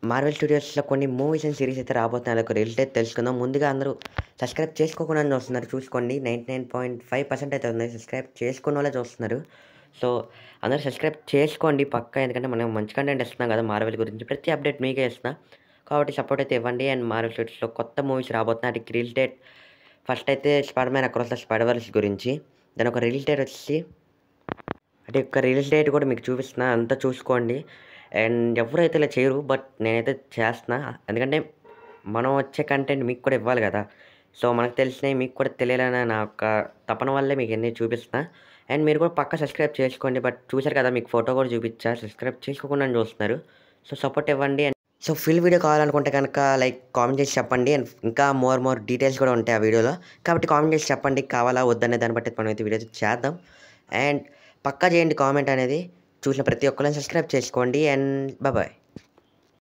Marvel స్టూడియోస్లో కొన్ని movies and series అయితే రాబోతున్నాయి ఒక రిలేటెడ్ తెలుసుకుందాం ముందుగా అందరూ సబ్స్క్రైబ్ చేసుకోకుండా చూస్తున్నారు చూసుకోండి ninety nine point five percent అయితే ఉన్నాయి సబ్స్క్రైబ్ చేసుకున్న వాళ్ళే చూస్తున్నారు సో అందరూ సబ్స్క్రైబ్ చేసుకోండి పక్కా ఎందుకంటే మనం మంచి కంటెంట్ ఇస్తున్నాం కదా మార్వెల్ గురించి ప్రతి అప్డేట్ మీకే ఇస్తున్నా కాబట్టి సపోర్ట్ అయితే ఇవ్వండి అండ్ మార్వెల్ స్టూడియోస్లో కొత్త మూవీస్ రాబోతున్నాయి వాటికి రిలేటెడ్ ఫస్ట్ అయితే Spider Man Across the Spiderverse గురించి దాని ఒక రిలీజ్ డేట్ వచ్చి అంటే యొక్క రిలీజ్ డేట్ కూడా మీకు చూపిస్తున్నా అంతా చూసుకోండి అండ్ ఎవరైతే ఇలా చేయరు బట్ నేనైతే చేస్తున్నా ఎందుకంటే మనం వచ్చే కంటెంట్ మీకు కూడా ఇవ్వాలి కదా సో మనకు తెలిసినవి మీకు కూడా తెలియాలని నా యొక్క తపన వల్లే మీకు ఎన్ని చూపిస్తున్నా అండ్ మీరు కూడా పక్క సబ్స్క్రైబ్ చేసుకోండి బట్ చూశారు కదా మీకు ఫోటో కూడా చూపించా సబ్స్క్రైబ్ చేసుకోకుండా చూస్తున్నారు సో సపోర్ట్ ఇవ్వండి అండ్ సో ఫుల్ వీడియో కావాలనుకుంటే కనుక లైక్ కామెంట్ చేసి చెప్పండి అండ్ ఇంకా మోర్ మోర్ డీటెయిల్స్ కూడా ఉంటాయి ఆ వీడియోలో కాబట్టి కామెంట్ చేసి చెప్పండి కావాలా వద్దనే దాన్ని బట్టి మనం అయితే వీడియో చేద్దాం అండ్ పక్కా చేయండి కామెంట్ అనేది చూసిన ప్రతి ఒక్కరిని సబ్స్క్రైబ్ చేసుకోండి అండ్ బాయ్